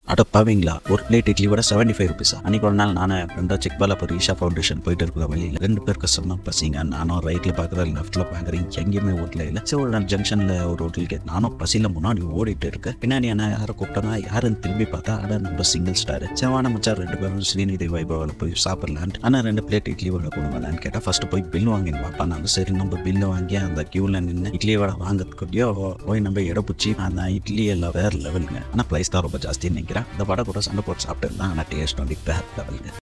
அட பாவீங்களா ஒரு பிளேட் இட்லி விட செவன்டி ஃபைவ் ருபீஸா அன்னைக்கு ஒரு நாள் நானே ரெண்டா செக் பாலாப்பூர் ஈஷா ஃபவுண்டேஷன் போயிட்டு இருக்கிற வழியில் ரெண்டு பேருக்கு சொன்ன பசிங்க நானும் ரைட்டில் பார்க்குறேன் லெஃப்ட்டில் பார்க்குறேன் எங்கேயுமே ஓட்டல இல்லை சரி ஒரு நாள் ஜங்ஷனில் ஒரு ஹோட்டலுக்கு நானும் பசியில் முன்னாடி ஓடிட்டு இருக்கேன் பின்னாடி என்ன யாரை கூப்பிட்டனா யாருன்னு திரும்பி பார்த்தா அட நம்ம சிங்கிள் ஸ்டார் செவான மச்சான் ரெண்டு பேரும் ஸ்ரீநிதி வைபவில் போய் சாப்பிடலான்ட்டு ஆனால் ரெண்டு பிளேட் இட்லி வடை கொடுங்களான்னு கேட்டால் ஃபர்ஸ்ட் போய் பில் வாங்கின்னு வாப்பா நாங்கள் சரி நம்ம பில்லு வாங்கி அந்த க்யூவில் நின்று இட்லி வடை வாங்கிறதுக்குள்ளேயோ போய் நம்ம இடப்பிடிச்சி அந்த இட்லி எல்லாம் வேறு லெவலுங்க ஆனால் ப்ரைஸ் தான் ரொம்ப ஜாஸ்தின்னு நினைக்கிறேன் இந்த வடை கூட சண்டை போட்டு சாப்பிட்டு இருந்தால் ஆனால் டேஸ்ட் வந்து வேறு லெவலுங்க